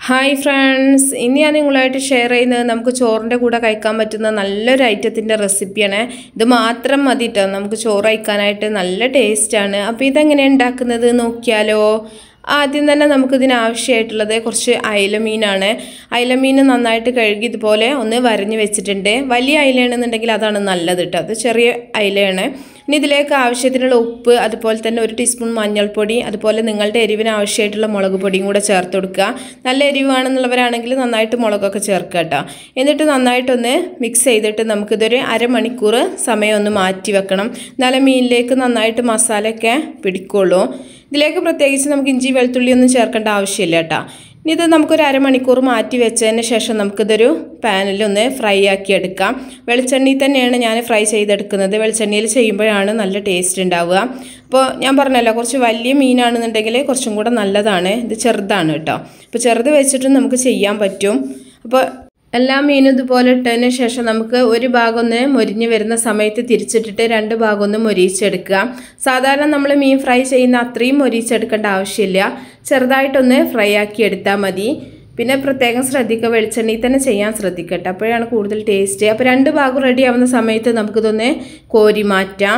hi friends ഇന്ന് ഞാൻ നിങ്ങളായിട്ട് ഷെയർ ചെയ്യുന്നത് നമുക്ക് ചോറിൻ്റെ കൂടെ കഴിക്കാൻ പറ്റുന്ന നല്ലൊരു ഐറ്റത്തിൻ്റെ റെസിപ്പിയാണ് ഇത് മാത്രം മതി കേട്ടോ നമുക്ക് ചോറ് കഴിക്കാനായിട്ട് നല്ല ടേസ്റ്റാണ് അപ്പോൾ ഇതെങ്ങനെയാണ് ഉണ്ടാക്കുന്നത് നോക്കിയാലോ ആദ്യം തന്നെ നമുക്കിതിന് ആവശ്യമായിട്ടുള്ളത് കുറച്ച് അയലമീനാണ് അയലമീൻ നന്നായിട്ട് കഴുകി ഇതുപോലെ ഒന്ന് വരഞ്ഞ് വെച്ചിട്ടുണ്ട് വലിയ അയലയാണെന്നുണ്ടെങ്കിൽ അതാണ് നല്ലത് കേട്ടോ അത് ചെറിയ അയലയാണ് ഇനി ഇതിലേക്ക് ആവശ്യത്തിനുള്ള ഉപ്പ് അതുപോലെ തന്നെ ഒരു ടീസ്പൂൺ മഞ്ഞൾപ്പൊടി അതുപോലെ നിങ്ങളുടെ എരിവിന് ആവശ്യമായിട്ടുള്ള മുളക് പൊടിയും കൂടെ ചേർത്ത് കൊടുക്കുക നല്ല എരിവാണെന്നുള്ളവരാണെങ്കിൽ നന്നായിട്ട് മുളകൊക്കെ ചേർക്കുക കേട്ടോ എന്നിട്ട് നന്നായിട്ടൊന്ന് മിക്സ് ചെയ്തിട്ട് നമുക്കിതൊരു അരമണിക്കൂർ സമയം ഒന്ന് മാറ്റി വെക്കണം എന്നാലേ മീനിലേക്ക് നന്നായിട്ട് മസാലയൊക്കെ പിടിക്കുള്ളൂ ഇതിലേക്ക് പ്രത്യേകിച്ച് നമുക്ക് ഇഞ്ചി വെളുത്തുള്ളി ഒന്നും ചേർക്കേണ്ട ആവശ്യമില്ല കേട്ടോ ഇനി ഇത് നമുക്കൊരു അരമണിക്കൂർ മാറ്റി വെച്ചതിന് ശേഷം നമുക്കിതൊരു പാനിലൊന്ന് ഫ്രൈ ആക്കി എടുക്കാം വെളിച്ചെണ്ണയിൽ തന്നെയാണ് ഞാൻ ഫ്രൈ ചെയ്തെടുക്കുന്നത് വെളിച്ചെണ്ണയിൽ ചെയ്യുമ്പോഴാണ് നല്ല ടേസ്റ്റ് ഉണ്ടാവുക അപ്പോൾ ഞാൻ പറഞ്ഞല്ലോ കുറച്ച് വലിയ മീനാണെന്നുണ്ടെങ്കിൽ കുറച്ചും കൂടെ നല്ലതാണ് ഇത് ചെറുതാണ് കേട്ടോ അപ്പോൾ ചെറുത് വെച്ചിട്ടും നമുക്ക് ചെയ്യാൻ പറ്റും അപ്പോൾ എല്ലാ മീനും ഇതുപോലെ ഇട്ടതിന് ശേഷം നമുക്ക് ഒരു ഭാഗം ഒന്ന് മൊരിഞ്ഞ് വരുന്ന സമയത്ത് തിരിച്ചിട്ടിട്ട് രണ്ട് ഭാഗം ഒന്ന് മൊരിയിച്ചെടുക്കുക സാധാരണ നമ്മൾ മീൻ ഫ്രൈ ചെയ്യുന്ന അത്രയും മൊരിയിച്ചെടുക്കേണ്ട ആവശ്യമില്ല ചെറുതായിട്ടൊന്ന് ഫ്രൈ ആക്കി എടുത്താൽ മതി പിന്നെ പ്രത്യേകം ശ്രദ്ധിക്കുക വെളിച്ചെണ്ണയിൽ തന്നെ ചെയ്യാൻ ശ്രദ്ധിക്കട്ടെ അപ്പോഴാണ് കൂടുതൽ ടേസ്റ്റ് അപ്പോൾ രണ്ട് ഭാഗം റെഡി ആവുന്ന സമയത്ത് നമുക്കിതൊന്ന് കോരി മാറ്റാം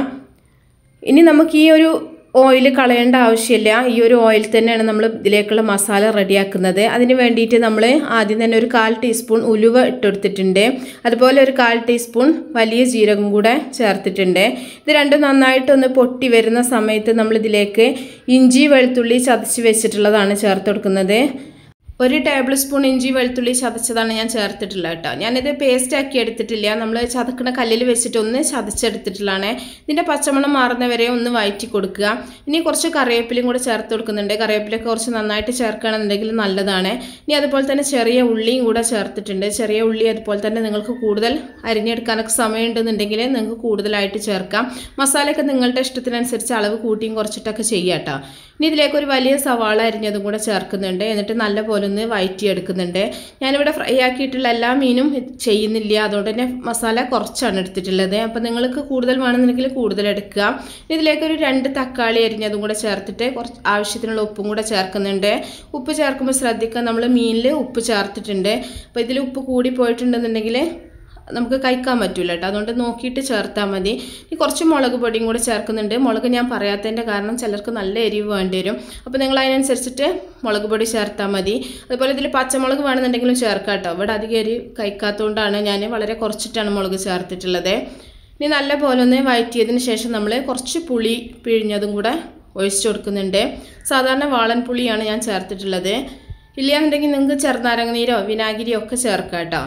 ഇനി നമുക്ക് ഈ ഒരു ഓയിൽ കളയേണ്ട ആവശ്യമില്ല ഈ ഒരു ഓയിൽ തന്നെയാണ് നമ്മൾ ഇതിലേക്കുള്ള മസാല റെഡിയാക്കുന്നത് അതിന് വേണ്ടിയിട്ട് നമ്മൾ ആദ്യം തന്നെ ഒരു കാൽ ടീസ്പൂൺ ഉലുവ ഇട്ടെടുത്തിട്ടുണ്ട് അതുപോലെ ഒരു കാൽ ടീസ്പൂൺ വലിയ ജീരകം കൂടെ ചേർത്തിട്ടുണ്ട് ഇത് രണ്ടും നന്നായിട്ടൊന്ന് പൊട്ടി വരുന്ന സമയത്ത് നമ്മൾ ഇതിലേക്ക് ഇഞ്ചി വെളുത്തുള്ളി ചതച്ച് വെച്ചിട്ടുള്ളതാണ് ചേർത്ത് കൊടുക്കുന്നത് ഒരു ടേബിൾ സ്പൂൺ ഇഞ്ചി വെളുത്തുള്ളി ചതച്ചതാണ് ഞാൻ ചേർത്തിട്ടുള്ളത് കേട്ടോ ഞാനിത് പേസ്റ്റ് ആക്കി എടുത്തിട്ടില്ല നമ്മൾ ചതക്കണ കല്ലിൽ വെച്ചിട്ട് ഒന്ന് ചതച്ചെടുത്തിട്ടുള്ളതാണ് ഇതിൻ്റെ പച്ചമണം മാറുന്നവരെ ഒന്ന് വയറ്റി കൊടുക്കുക ഇനി കുറച്ച് കറിവേപ്പിലയും കൂടെ ചേർത്ത് കൊടുക്കുന്നുണ്ട് കറിവേപ്പിലൊക്കെ കുറച്ച് നന്നായിട്ട് ചേർക്കുകയാണെന്നുണ്ടെങ്കിൽ നല്ലതാണ് ഇനി അതുപോലെ തന്നെ ചെറിയ ഉള്ളിയും കൂടെ ചേർത്തിട്ടുണ്ട് ചെറിയ ഉള്ളി അതുപോലെ തന്നെ നിങ്ങൾക്ക് കൂടുതൽ അരിഞ്ഞെടുക്കാനൊക്കെ സമയമുണ്ടെന്നുണ്ടെങ്കിൽ നിങ്ങൾക്ക് കൂടുതലായിട്ട് ചേർക്കാം മസാലയൊക്കെ നിങ്ങളുടെ ഇഷ്ടത്തിനനുസരിച്ച് അളവ് കൂട്ടിയും കുറച്ചിട്ടൊക്കെ ചെയ്യാം കേട്ടോ ഇനി ഇതിലേക്ക് ഒരു വലിയ സവാള അരിഞ്ഞതും കൂടെ ചേർക്കുന്നുണ്ട് എന്നിട്ട് നല്ല പോലെ ഒന്ന് വയറ്റിയെടുക്കുന്നുണ്ട് ഞാനിവിടെ ഫ്രൈ ആക്കിയിട്ടുള്ള എല്ലാ മീനും ചെയ്യുന്നില്ല അതുകൊണ്ട് തന്നെ മസാല കുറച്ചാണ് എടുത്തിട്ടുള്ളത് അപ്പോൾ നിങ്ങൾക്ക് കൂടുതൽ വേണമെന്നുണ്ടെങ്കിൽ കൂടുതൽ എടുക്കുക ഇനി ഇതിലേക്ക് ഒരു രണ്ട് തക്കാളി അരിഞ്ഞതും കൂടെ ചേർത്തിട്ട് കുറച്ച് ആവശ്യത്തിനുള്ള ഉപ്പും കൂടെ ചേർക്കുന്നുണ്ട് ഉപ്പ് ചേർക്കുമ്പോൾ ശ്രദ്ധിക്കുക നമ്മൾ മീനിൽ ഉപ്പ് ചേർത്തിട്ടുണ്ട് അപ്പോൾ ഇതിൽ ഉപ്പ് കൂടി പോയിട്ടുണ്ടെന്നുണ്ടെങ്കിൽ നമുക്ക് കഴിക്കാൻ പറ്റില്ല കേട്ടോ അതുകൊണ്ട് നോക്കിയിട്ട് ചേർത്താൽ മതി ഇനി കുറച്ച് മുളക് പൊടിയും കൂടെ ചേർക്കുന്നുണ്ട് മുളക് ഞാൻ പറയാത്തതിൻ്റെ കാരണം ചിലർക്ക് നല്ല എരിവ് വേണ്ടി വരും അപ്പോൾ നിങ്ങൾ അതിനനുസരിച്ചിട്ട് മുളക് പൊടി ചേർത്താൽ മതി അതുപോലെ ഇതിൽ പച്ചമുളക് വേണമെന്നുണ്ടെങ്കിലും ചേർക്കാം കേട്ടോ ഇവിടെ അധികം എരി കഴിക്കാത്തതുകൊണ്ടാണ് ഞാൻ വളരെ കുറച്ചിട്ടാണ് മുളക് ചേർത്തിട്ടുള്ളത് ഇനി നല്ല പോലെ ഒന്ന് വഴറ്റിയതിന് ശേഷം നമ്മൾ കുറച്ച് പുളി പിഴിഞ്ഞതും കൂടെ ഒഴിച്ചു കൊടുക്കുന്നുണ്ട് സാധാരണ വാളൻ പുളിയാണ് ഞാൻ ചേർത്തിട്ടുള്ളത് ഇല്ലയെന്നുണ്ടെങ്കിൽ നിങ്ങൾക്ക് ചെറുനാരങ്ങ നീരോ വിനാഗിരിയോ ഒക്കെ ചേർക്കാം കേട്ടോ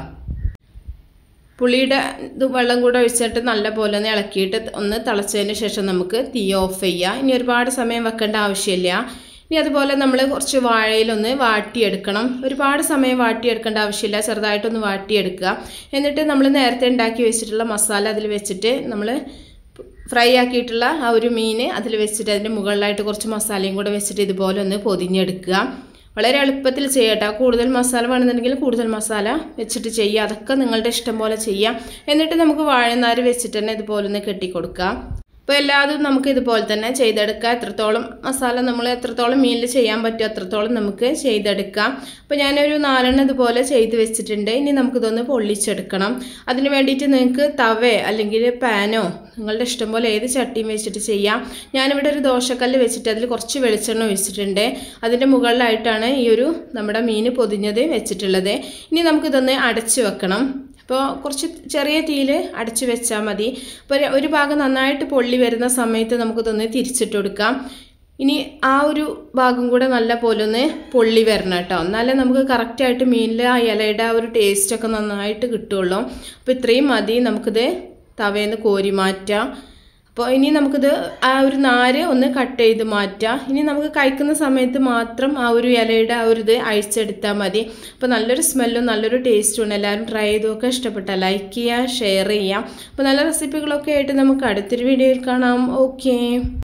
പുളിയുടെ ഇത് വെള്ളം കൂടെ ഒഴിച്ചിട്ട് നല്ല പോലെ ഒന്ന് ഇളക്കിയിട്ട് ഒന്ന് തിളച്ചതിന് ശേഷം നമുക്ക് തീ ഓഫ് ചെയ്യാം ഇനി ഒരുപാട് സമയം വെക്കേണ്ട ആവശ്യമില്ല ഇനി അതുപോലെ നമ്മൾ കുറച്ച് വാഴയിലൊന്ന് വാട്ടിയെടുക്കണം ഒരുപാട് സമയം വാട്ടിയെടുക്കേണ്ട ആവശ്യമില്ല ചെറുതായിട്ടൊന്ന് വാട്ടിയെടുക്കുക എന്നിട്ട് നമ്മൾ നേരത്തെ ഉണ്ടാക്കി വെച്ചിട്ടുള്ള മസാല അതിൽ വെച്ചിട്ട് നമ്മൾ ഫ്രൈ ആക്കിയിട്ടുള്ള ആ ഒരു മീൻ അതിൽ വെച്ചിട്ട് അതിൻ്റെ മുകളിലായിട്ട് കുറച്ച് മസാലയും കൂടെ വെച്ചിട്ട് ഇതുപോലെ ഒന്ന് പൊതിഞ്ഞെടുക്കുക വളരെ എളുപ്പത്തിൽ ചെയ്യട്ടോ കൂടുതൽ മസാല വേണമെന്നുണ്ടെങ്കിൽ കൂടുതൽ മസാല വെച്ചിട്ട് ചെയ്യുക അതൊക്കെ നിങ്ങളുടെ ഇഷ്ടം പോലെ ചെയ്യാം എന്നിട്ട് നമുക്ക് വാഴനാര് വെച്ചിട്ട് തന്നെ ഇതുപോലെ ഒന്ന് കെട്ടിക്കൊടുക്കാം അപ്പോൾ എല്ലാതും നമുക്ക് ഇതുപോലെ തന്നെ ചെയ്തെടുക്കാം എത്രത്തോളം മസാല നമ്മൾ എത്രത്തോളം മീനിൽ ചെയ്യാൻ പറ്റുമോ അത്രത്തോളം നമുക്ക് ചെയ്തെടുക്കാം അപ്പോൾ ഞാനൊരു നാലെണ്ണം ഇതുപോലെ ചെയ്ത് വെച്ചിട്ടുണ്ട് ഇനി നമുക്കിതൊന്ന് പൊള്ളിച്ചെടുക്കണം അതിന് വേണ്ടിയിട്ട് നിങ്ങൾക്ക് തവേ അല്ലെങ്കിൽ പാനോ നിങ്ങളുടെ ഇഷ്ടം പോലെ ഏത് ചട്ടിയും വെച്ചിട്ട് ചെയ്യാം ഞാനിവിടെ ഒരു ദോശക്കല്ല് വെച്ചിട്ട് അതിൽ കുറച്ച് വെളിച്ചെണ്ണ ഒഴിച്ചിട്ടുണ്ട് അതിൻ്റെ മുകളിലായിട്ടാണ് ഈ ഒരു നമ്മുടെ മീൻ പൊതിഞ്ഞത് വെച്ചിട്ടുള്ളത് ഇനി നമുക്കിതൊന്ന് അടച്ച് വെക്കണം അപ്പോൾ കുറച്ച് ചെറിയ തീയിൽ അടച്ചു വെച്ചാൽ മതി അപ്പോൾ ഒരു ഭാഗം നന്നായിട്ട് പൊള്ളി വരുന്ന സമയത്ത് നമുക്കിതൊന്ന് തിരിച്ചിട്ട് കൊടുക്കാം ഇനി ആ ഒരു ഭാഗം കൂടെ നല്ല പോലെ ഒന്ന് പൊള്ളി വരണം കേട്ടോ എന്നാലേ നമുക്ക് കറക്റ്റായിട്ട് മീനിൽ ആ ഇലയുടെ ആ ഒരു ടേസ്റ്റൊക്കെ നന്നായിട്ട് കിട്ടുള്ളൂ അപ്പോൾ ഇത്രയും മതി നമുക്കിത് തവേന്ന് കോരി മാറ്റാം അപ്പോൾ ഇനി നമുക്കിത് ആ ഒരു നാര് ഒന്ന് കട്ട് ചെയ്ത് മാറ്റാം ഇനി നമുക്ക് കഴിക്കുന്ന സമയത്ത് മാത്രം ആ ഒരു ഇലയുടെ ആ ഒരു ഇത് അഴിച്ചെടുത്താൽ മതി അപ്പോൾ നല്ലൊരു സ്മെല്ലും നല്ലൊരു ടേസ്റ്റും ഉണ്ട് എല്ലാവരും ട്രൈ ചെയ്തൊക്കെ ഇഷ്ടപ്പെട്ടാൽ ലൈക്ക് ചെയ്യുക ഷെയർ ചെയ്യാം അപ്പോൾ നല്ല റെസിപ്പികളൊക്കെ ആയിട്ട് നമുക്ക് അടുത്തൊരു വീഡിയോയിൽ കാണാം ഓക്കേ